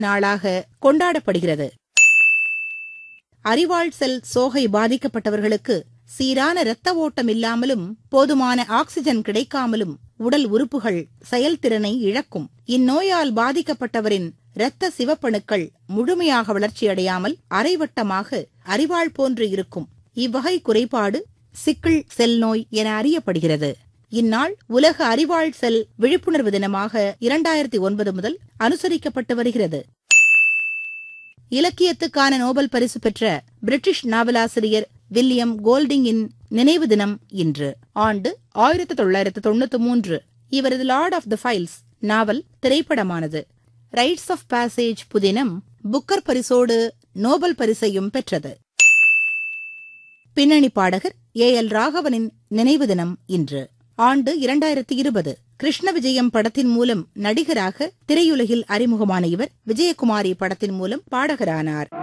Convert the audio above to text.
நாளாக கொண்டாடப்படுகிறது அறிவாள் செல் சோகை பாதிக்கப்பட்டவர்களுக்கு சீரான இரத்த ஓட்டம் இல்லாமலும் போதுமான ஆக்சிஜன் கிடைக்காமலும் உடல் உறுப்புகள் செயல்திறனை இழக்கும் இந்நோயால் பாதிக்கப்பட்டவரின் இரத்த சிவப்பணுக்கள் முழுமையாக வளர்ச்சியடையாமல் அரைவட்டமாக அறிவாள் போன்று இருக்கும் இவ்வகை குறைபாடு சிக்கிள் செல் நோய் என அறியப்படுகிறது இந்நாள் உலக அறிவாள் செல் விழிப்புணர்வு தினமாக இரண்டாயிரத்தி ஒன்பது முதல் அனுசரிக்கப்பட்டு வருகிறது இலக்கியத்துக்கான நோபல் பரிசு பெற்ற பிரிட்டிஷ் நாவலாசிரியர் வில்லியம் கோல்டிங்கின் நினைவு தினம் இன்று ஆண்டு ஆயிரத்தி தொள்ளாயிரத்து தொண்ணூத்தி மூன்று இவரது லார்ட் ஆஃப் த ஃபைல்ஸ் நாவல் திரைப்படமானது ரைட்ஸ் ஆஃப் பாசேஜ் புதினம் புக்கர் பரிசோடு நோபல் பரிசையும் பெற்றது பின்னணி பாடகர் ஏ எல் ராகவனின் நினைவு தினம் இன்று ஆண்டு இரண்டாயிரத்தி இருபது கிருஷ்ண விஜயம் படத்தின் மூலம் நடிகராக திரையுலகில் அறிமுகமான இவர் விஜயகுமாரி படத்தின் மூலம் பாடகரானார்